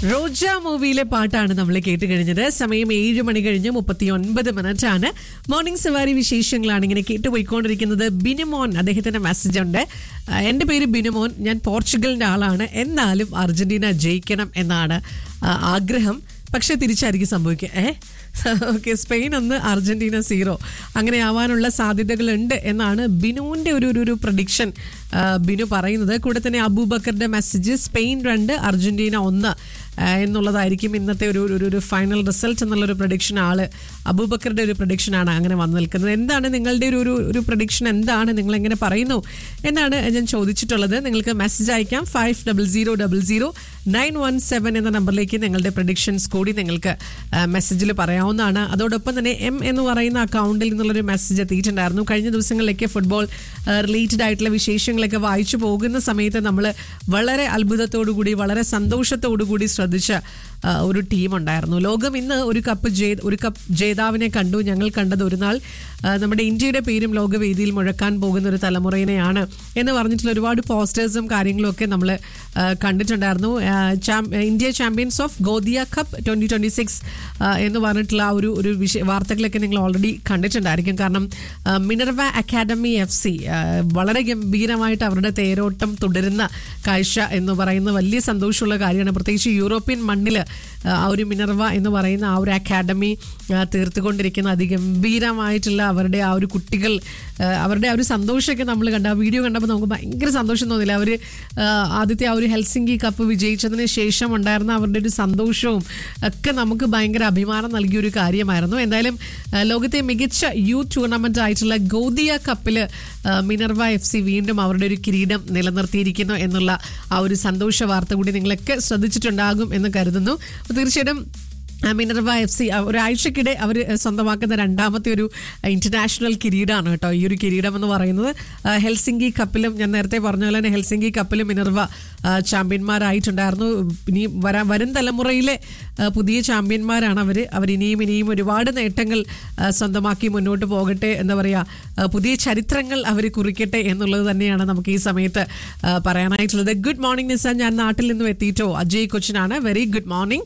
റോജ മൂവിയിലെ പാട്ടാണ് നമ്മൾ കേട്ട് കഴിഞ്ഞത് സമയം ഏഴ് മണി കഴിഞ്ഞ് മുപ്പത്തി ഒൻപത് മിനിറ്റ് ആണ് മോർണിംഗ് സവാരി വിശേഷങ്ങളാണ് ഇങ്ങനെ കേട്ടുപോയിക്കൊണ്ടിരിക്കുന്നത് ബിനുമോൻ അദ്ദേഹത്തിന്റെ മെസ്സേജ് ഉണ്ട് ആ, എന്റെ പേര് ബിനുമോൻ ഞാൻ പോർച്ചുഗലിന്റെ ആളാണ് എന്നാലും അർജന്റീന ജയിക്കണം എന്നാണ് ആ, ആഗ്രഹം പക്ഷെ തിരിച്ചായിരിക്കും സംഭവിക്കുക ഏ ഓക്കെ സ്പെയിൻ ഒന്ന് അർജന്റീന സീറോ അങ്ങനെ ആവാനുള്ള സാധ്യതകളുണ്ട് എന്നാണ് ബിനുവിന്റെ ഒരു ഒരു- ഒരു പ്രഡിക്ഷൻ ബിനു പറയുന്നത് കൂടെ തന്നെ അബൂബക്കറിന്റെ മെസ്സേജ് സ്പെയിൻ രണ്ട് അർജന്റീന ഒന്ന് ആ, എന്നുള്ളതായിരിക്കും ഇന്നത്തെ ഒരു ഒരു- ഒരു ഫൈനൽ റിസൾട്ട് എന്നുള്ളൊരു പ്രഡിക്ഷൻ ആള് അബൂബക്കറുടെ ഒരു പ്രഡിക്ഷൻ ആണ് അങ്ങനെ വന്നു നിൽക്കുന്നത് എന്താണ് നിങ്ങളുടെ ഒരു ഒരു ഒരു പ്രഡിക്ഷൻ എന്താണ് നിങ്ങൾ എങ്ങനെ പറയുന്നു എന്നാണ് ഞാൻ ചോദിച്ചിട്ടുള്ളത് നിങ്ങൾക്ക് മെസ്സേജ് അയക്കാം five double zero double zero nine one seven എന്ന നമ്പറിലേക്ക് നിങ്ങളുടെ പ്രഡിക്ഷൻസ് കൂടി നിങ്ങൾക്ക് മെസ്സേജിൽ പറയാവുന്നതാണ് അതോടൊപ്പം തന്നെ എം എന്ന് പറയുന്ന അക്കൗണ്ടിൽ നിന്നുള്ളൊരു മെസ്സേജ് എത്തിയിട്ടുണ്ടായിരുന്നു കഴിഞ്ഞ ദിവസങ്ങളിലൊക്കെ ഫുട്ബോൾ റിലേറ്റഡ് ആയിട്ടുള്ള വിശേഷങ്ങളൊക്കെ വായിച്ചു പോകുന്ന സമയത്ത് നമ്മൾ വളരെ അത്ഭുതത്തോടു കൂടി വളരെ സന്തോഷത്തോടു കൂടി ശ്രദ്ധിച്ച ആ, ഒരു ടീം ഉണ്ടായിരുന്നു ലോകം ഇന്ന് ഒരു കപ്പ് ജേ- ഒരു കപ്പ് ജേതാവിനെ കണ്ടു ഞങ്ങൾ കണ്ടത് ഒരു നാൾ ആ, നമ്മുടെ ഇന്ത്യയുടെ പേരും ലോകവേദിയിൽ മുഴക്കാൻ പോകുന്ന ഒരു തലമുറയിനെയാണ് എന്ന് പറഞ്ഞിട്ടുള്ള ഒരുപാട് പോസ്റ്റേഴ്സും കാര്യങ്ങളും ഒക്കെ നമ്മൾ കണ്ടിട്ടുണ്ടായിരുന്നു ആ, ചാം- ഇന്ത്യ ചാമ്പ്യൻസ് ഓഫ് ഗോദിയ കപ്പ് ട്വന്റി ട്വന്റി സിക്സ് എന്ന് പറഞ്ഞിട്ടുള്ള ആ ഒരു ഒരു വിഷയ വാർത്തകളൊക്കെ നിങ്ങൾ ഓൾറെഡി കണ്ടിട്ടുണ്ടായിരിക്കും കാരണം ആ, മിനർവ അക്കാഡമി എഫ് സി വളരെ ഗംഭീരമായിട്ട് അവരുടെ തേരോട്ടം തുടരുന്ന കാഴ്ച എന്ന് പറയുന്ന വലിയ സന്തോഷമുള്ള കാര്യമാണ് പ്രത്യേകിച്ച് യൂറോപ്യൻ മണ്ണിൽ ആ ഒരു മിനർവ എന്ന് പറയുന്ന ആ ഒരു അക്കാഡമി ആ, തീർത്തുകൊണ്ടിരിക്കുന്ന അതിഗംഭീരമായിട്ടുള്ള അവരുടെ ആ ഒരു കുട്ടികൾ ആ, അവരുടെ ആ ഒരു സന്തോഷമൊക്കെ നമ്മൾ കണ്ട ആ വീഡിയോ കണ്ടപ്പോൾ നമുക്ക് ഭയങ്കര സന്തോഷം തോന്നില്ല അവർ ആദ്യത്തെ ആ ഒരു ഹെൽസിംഗി കപ്പ് വിജയിച്ചതിന് ശേഷം ഉണ്ടായിരുന്ന അവരുടെ ഒരു സന്തോഷവും ഒക്കെ നമുക്ക് ഭയങ്കര അഭിമാനം നൽകിയ ഒരു കാര്യമായിരുന്നു എന്തായാലും ആ, ലോകത്തെ മികച്ച യൂത്ത് ടൂർണമെന്റ് ആയിട്ടുള്ള ഗോദിയ കപ്പിൽ മിനർവ എഫ് സി വീണ്ടും അവരുടെ ഒരു കിരീടം നിലനിർത്തിയിരിക്കുന്നു എന്നുള്ള ആ ഒരു സന്തോഷ വാർത്ത കൂടി നിങ്ങളൊക്കെ ശ്രദ്ധിച്ചിട്ടുണ്ടാകും എന്ന് കരുതുന്നു അപ്പോൾ തീർച്ചയായിട്ടും ആ, മിനർവ എഫ് സി ഒരാഴ്ചക്കിടെ അവർ സ്വന്തമാക്കുന്ന രണ്ടാമത്തെ ഒരു ഇന്റർനാഷണൽ കിരീടമാണ് കേട്ടോ ഈ ഒരു കിരീടം എന്ന് പറയുന്നത് ആ, ഹെൽസിംഗി കപ്പിലും ഞാൻ നേരത്തെ പറഞ്ഞ പോലെ തന്നെ ഹെൽസിംഗി കപ്പിലും മിനർവ ആ, ചാമ്പ്യന്മാരായിട്ടുണ്ടായിരുന്നു ഇനി വരാൻ വരും തലമുറയിലെ ആ, പുതിയ ചാമ്പ്യന്മാരാണ് അവർ അവർ ഇനിയും ഇനിയും ഒരുപാട് നേട്ടങ്ങൾ ആ, സ്വന്തമാക്കി മുന്നോട്ട് പോകട്ടെ എന്താ പറയുക പുതിയ ചരിത്രങ്ങൾ അവർ കുറിക്കട്ടെ എന്നുള്ളത് തന്നെയാണ് നമുക്ക് ഈ സമയത്ത് ആ, പറയാനായിട്ടുള്ളത് ഗുഡ് മോർണിംഗ് നിസ ഞാൻ നാട്ടിൽ നിന്നും എത്തിയിട്ടോ അജയ് കൊച്ചിനാണ് വെരി ഗുഡ് മോർണിംഗ്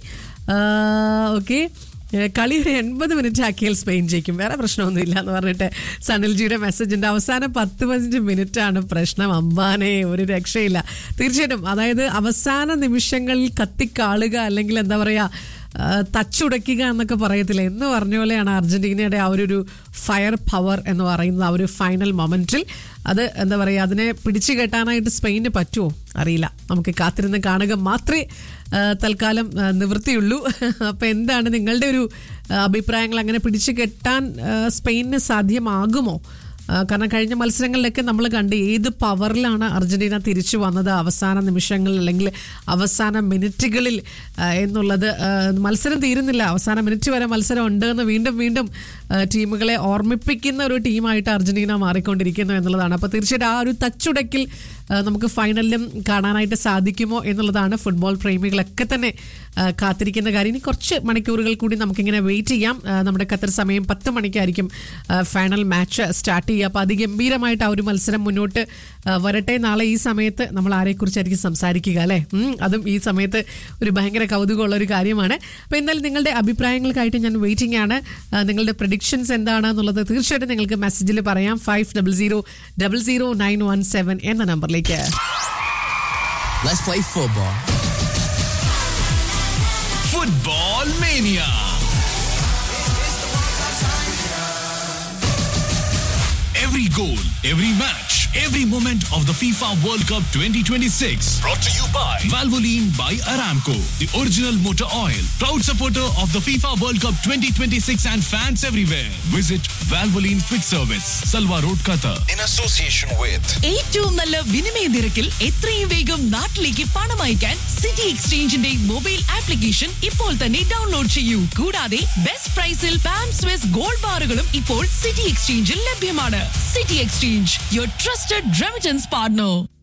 ഓക്കെ കളി ഒരു എൺപത് മിനിറ്റ് ആക്കിയാൽ സ്പെയിൻ ജയിക്കും വേറെ പ്രശ്നമൊന്നുമില്ല എന്ന് പറഞ്ഞിട്ട് സനിൽജിയുടെ മെസ്സേജിന്റെ അവസാന പത്ത് പതിനഞ്ച് മിനിറ്റ് ആണ് പ്രശ്നം അമ്പാനെ ഒരു രക്ഷയില്ല തീർച്ചയായിട്ടും അതായത് അവസാന നിമിഷങ്ങളിൽ കത്തിക്കാളുക അല്ലെങ്കിൽ എന്താ പറയാ ആ, തച്ചുടയ്ക്കുക എന്നൊക്കെ പറയത്തില്ല എന്ന് പറഞ്ഞ പോലെയാണ് അർജന്റീനയുടെ ആ ഒരു ഒരു ഫയർ പവർ എന്ന് പറയുന്നത് ആ ഒരു ഫൈനൽ മൊമെന്റിൽ അത് എന്താ പറയുക അതിനെ പിടിച്ചു കെട്ടാനായിട്ട് സ്പെയിന് പറ്റുമോ അറിയില്ല നമുക്ക് കാത്തിരുന്ന് കാണുക മാത്രമേ ആ, തൽക്കാലം ആ, നിവൃത്തിയുള്ളൂ അപ്പോൾ എന്താണ് നിങ്ങളുടെ ഒരു ആ, അഭിപ്രായങ്ങൾ അങ്ങനെ പിടിച്ചു കെട്ടാൻ ആ, സ്പെയിനിന് സാധ്യമാകുമോ ആ, കാരണം കഴിഞ്ഞ മത്സരങ്ങളിലൊക്കെ നമ്മൾ കണ്ട് ഏത് പവറിലാണ് അർജന്റീന തിരിച്ചു വന്നത് അവസാന നിമിഷങ്ങളിൽ അല്ലെങ്കിൽ അവസാന മിനിറ്റുകളിൽ ആ, എന്നുള്ളത് ആ, മത്സരം തീരുന്നില്ല അവസാന മിനിറ്റ് വരെ മത്സരം ഉണ്ട് എന്ന് വീണ്ടും വീണ്ടും ആ, ടീമുകളെ ഓർമ്മിപ്പിക്കുന്ന ഒരു ടീമായിട്ട് അർജന്റീന മാറിക്കൊണ്ടിരിക്കുന്നു എന്നുള്ളതാണ് അപ്പോൾ തീർച്ചയായിട്ടും ആ ഒരു തച്ചുടക്കിൽ ആ, നമുക്ക് ഫൈനലിലും കാണാനായിട്ട് സാധിക്കുമോ എന്നുള്ളതാണ് ഫുട്ബോൾ പ്രേമികളൊക്കെ തന്നെ ആ, കാത്തിരിക്കുന്ന കാര്യം ഇനി കുറച്ച് മണിക്കൂറുകൾ കൂടി നമുക്കിങ്ങനെ വെയിറ്റ് ചെയ്യാം ആ, നമ്മുടെ ഖത്തർ സമയം പത്ത് മണിക്കായിരിക്കും ആ, ഫൈനൽ മാച്ച് സ്റ്റാർട്ട് ചെയ്യുക അപ്പോൾ അതിഗംഭീരമായിട്ട് ആ ഒരു മത്സരം മുന്നോട്ട് ആ, വരട്ടെ നാളെ ഈ സമയത്ത് നമ്മൾ ആരെക്കുറിച്ചായിരിക്കും സംസാരിക്കുക അല്ലേ ഉം, അതും ഈ സമയത്ത് ഒരു ഭയങ്കര കൗതുകമുള്ള ഒരു കാര്യമാണ് അപ്പോൾ എന്തായാലും നിങ്ങളുടെ അഭിപ്രായങ്ങൾക്കായിട്ട് ഞാൻ വെയിറ്റിംഗ് ആണ് ആ, നിങ്ങളുടെ പ്രഡിക്ഷൻസ് എന്താണ് എന്നുള്ളത് തീർച്ചയായിട്ടും നിങ്ങൾക്ക് മെസ്സേജിൽ പറയാം five double zero double zero nine one seven എന്ന നമ്പറിലേക്ക് Let's play football. Football Mania. Every goal, every match, every moment of the FIFA World Cup 2026. Brought to you by Valvoline by Aramco, the original motor oil. Proud supporter of the FIFA World Cup 2026 and fans everywhere. Visit Valvoline Quick Service, Salwa Road, Qatar. in association with ഏറ്റവും നല്ല വിനിമയ നിരക്കിൽ എത്രയും വേഗം നാട്ടിലേക്ക് പണം അയക്കാൻ city എക്സ്ചേഞ്ചിന്റെ mobile application ഇപ്പോൾ തന്നെ ഡൗൺലോഡ് ചെയ്യൂ കൂടാതെ ബെസ്റ്റ് പ്രൈസിൽ പാം സ്വിസ് ഗോൾഡ് ബാറുകളും ഇപ്പോൾ സിറ്റി എക്സ്ചേഞ്ചിൽ ലഭ്യമാണ് city exchange your trusted remittance partner